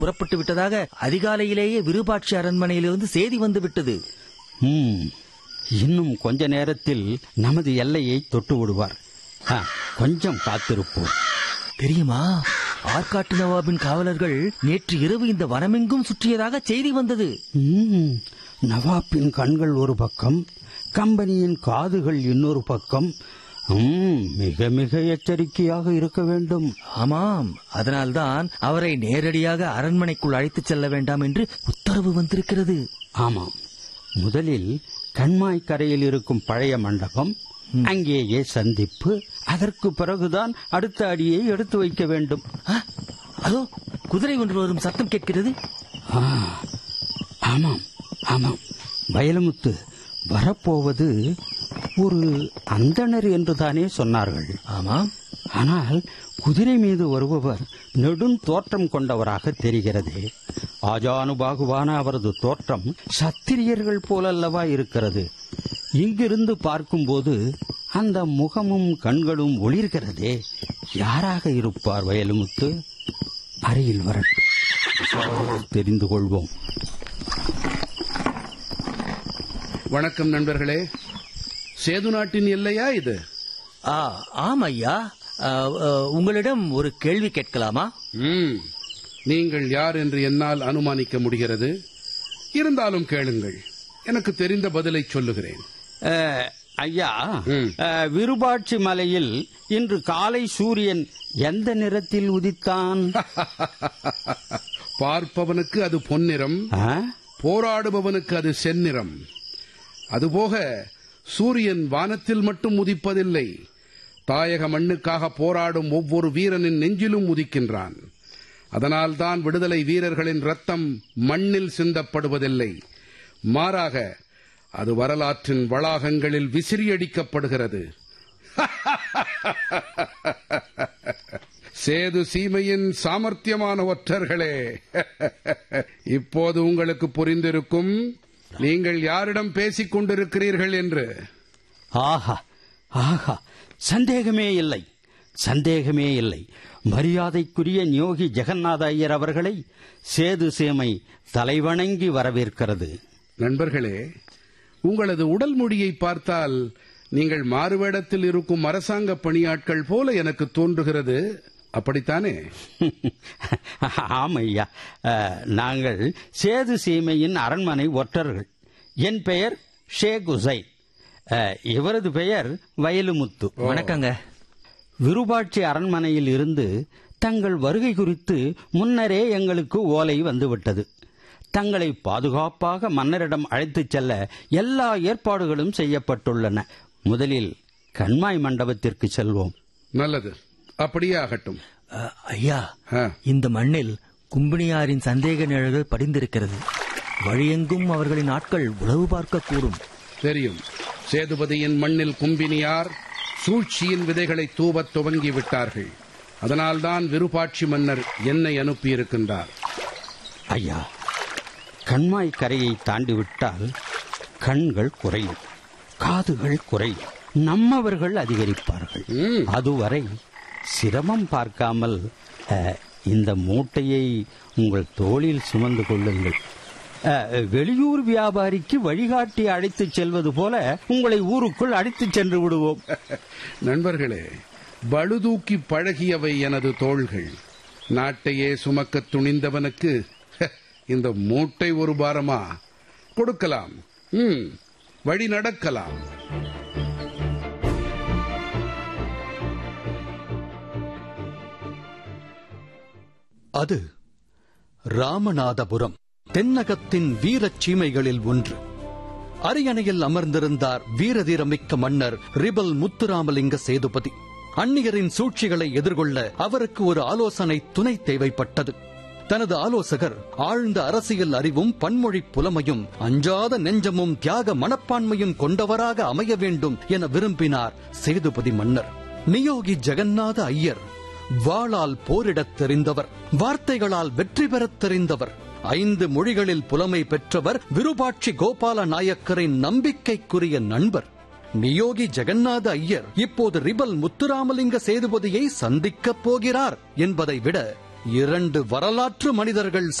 புறப்பட்டு விட்டதாக அதிகாலையிலேயே விருபாட்சி அரண்மனையிலிருந்து செய்தி வந்து விட்டது ம், இன்னும் கொஞ்ச நேரத்தில் நமது எல்லையை தொட்டு விடுவார் ஆ, கொஞ்சம் காத்திருப்போம் தெரியுமா ஆற்காட்டு நவாபின் காவலர்கள் நேற்று இரவு இந்த வனமெங்கும் சுற்றியதாக செய்தி வந்தது ம், நவாப்பின் கண்கள் ஒரு பக்கம் கம்பெனியின் காதுகள் இன்னொரு பக்கம் ம், மிக மிக எச்சரிக்கையாக இருக்க வேண்டும் ஆமாம் அதனால்தான் அவரை நேரடியாக அரண்மனைக்குள் அழைத்துச் செல்ல வேண்டாம் என்று உத்தரவு வந்திருக்கிறது ஆமாம் முதலில் கண்மாய் கரையில் இருக்கும் பழைய மண்டபம் அங்கேயே சந்திப்பு அதற்கு பிறகுதான் அடுத்த அடியை எடுத்து வைக்க வேண்டும் ஆ, அதோ குதிரை ஒன்று வரும் சத்தம் கேட்கிறது ஆ, ஆமாம் ஆமாம் வயலமுத்து வரப்போவது ஒரு அந்தணர் என்றுதானே சொன்னார்கள் ஆமாம் ஆனால் குதிரை மீது வருபவர் நெடும் தோற்றம் கொண்டவராக தெரிகிறதே ஆஜானுபாகுவான அவரது தோற்றம் சத்திரியர்கள் போலல்லவா இருக்கிறது இங்கிருந்து பார்க்கும்போது அந்த முகமும் கண்களும் ஒளிர்கிறதே யாராக இருப்பார் வயலுமுத்து அருகில் வரட்டும் விசாரித்து தெரிந்து கொள்வோம் வணக்கம் நண்பர்களே சேது நாட்டின் எல்லையா இது ஆ ஆம் ஐயா ஆ, ஆ, உங்களிடம் ஒரு கேள்வி கேட்கலாமா ம் நீங்கள் யார் என்று என்னால் அனுமானிக்க முடிகிறது இருந்தாலும் கேளுங்கள் எனக்கு தெரிந்த பதிலை சொல்லுகிறேன் அஹ், ஐயா ம். அஹ், விருபாட்சி மலையில் இன்று காலை சூரியன் எந்த நிறத்தில் உதித்தான் பார்ப்பவனுக்கு அது பொன்னிறம் ஆ? போராடுபவனுக்கு அது செந்நிறம் அதுபோக சூரியன் வானத்தில் மட்டும் உதிப்பதில்லை தாயக மண்ணுக்காக போராடும் ஒவ்வொரு வீரனின் நெஞ்சிலும் உதிக்கின்றான் அதனால்தான் விடுதலை வீரர்களின் ரத்தம் மண்ணில் சிந்தப்படுவதில்லை மாறாக அது வரலாற்றின் வளாகங்களில் விசிறியடிக்கப்படுகிறது சேது சீமையின் சாமர்த்தியமான ஒற்றர்களே இப்போது உங்களுக்கு புரிந்திருக்கும் நீங்கள் யாரிடம் பேசிக் கொண்டிருக்கிறீர்கள் என்று ஆஹா ஆஹா சந்தேகமே இல்லை சந்தேகமே இல்லை மரியாதைக்குரிய ஞோகி ஜெகநாத ஐயர் அவர்களை சேது சேமை தலைவணங்கி வரவேற்கிறது நண்பர்களே உங்களது உடல் மொழியை பார்த்தால் நீங்கள் மாறுவேடத்தில் இருக்கும் அரசாங்க பணியாட்கள் போல எனக்கு தோன்றுகிறது அப்படித்தானே ஆம் ஐயா அஹ், நாங்கள் சேது சீமையின் அரண்மனை ஒற்றர்கள் என் பெயர் ஷேக் உசைன் அஹ், இவரது பெயர் வயலுமுத்து வணக்கங்க விருபாட்சி அரண்மனையில் இருந்து தங்கள் வருகை குறித்து முன்னரே எங்களுக்கு ஓலை வந்துவிட்டது தங்களை பாதுகாப்பாக மன்னரிடம் அழைத்துச் செல்ல எல்லா ஏற்பாடுகளும் செய்யப்பட்டுள்ளன முதலில் கண்மாய் மண்டபத்திற்கு செல்வோம் நல்லது அப்படியே ஆகட்டும் ஆ, ஐயா ஆ, இந்த மண்ணில் கும்பினியாரின் சந்தேக நிழல்கள் படிந்திருக்கிறது வழியெங்கும் அவர்களின் ஆட்கள் உளவு பார்க்கக்கூடும் தெரியும் சேதுபதியின் மண்ணில் கும்பினியார் சூழ்ச்சியின் விதைகளை தூவத் துவங்கி விட்டார்கள் அதனால்தான் விருப்பாட்சி மன்னர் என்னை அனுப்பியிருக்கின்றார் ஐயா கண்மாய் கரையை தாண்டிவிட்டால் கண்கள் குறையும் காதுகள் குறையும் நம்மவர்கள் அதிகரிப்பார்கள் ம். அதுவரை சிரமம் பார்க்காமல் அஹ், இந்த மூட்டையை உங்கள் தோளில் சுமந்து கொள்ளுங்கள் அஹ், வெளியூர் வியாபாரிக்கு வழிகாட்டி அழைத்துச் செல்வது போல உங்களை ஊருக்குள் அழைத்துச் சென்று விடுவோம் நண்பர்களே பழுதூக்கி பழகியவை எனது தோள்கள் நாட்டையே சுமக்கத் துணிந்தவனுக்கு இந்த மூட்டை ஒரு பாரமா கொடுக்கலாம் ம் வழி நடக்கலாம் அது ராமநாதபுரம் தென்னகத்தின் வீரச் சீமைகளில் ஒன்று அரியணையில் அமர்ந்திருந்தார் வீரதீரமிக்க மன்னர் ரிபல் முத்துராமலிங்க சேதுபதி அந்நியரின் சூழ்ச்சிகளை எதிர்கொள்ள அவருக்கு ஒரு ஆலோசனை துணை தேவைப்பட்டது தனது ஆலோசகர் ஆழ்ந்த அரசியல் அறிவும் பன்மொழி புலமையும் அஞ்சாத நெஞ்சமும் தியாக மனப்பான்மையும் கொண்டவராக அமைய வேண்டும் என விரும்பினார் சேதுபதி மன்னர் நியோகி ஜெகநாத ஐயர் வாளால் போரிடத் தெரிந்தவர் வார்த்தைகளால் வெற்றி பெறத் தெரிந்தவர் ஐந்து மொழிகளில் புலமை பெற்றவர் விருபாட்சி கோபால நாயக்கரின் நம்பிக்கைக்குரிய நண்பர் நியோகி ஜெகநாத ஐயர் இப்போது ரிபல் முத்துராமலிங்க சேதுபதியை சந்திக்கப் போகிறார் என்பதை விட இரண்டு வரலாற்று மனிதர்கள்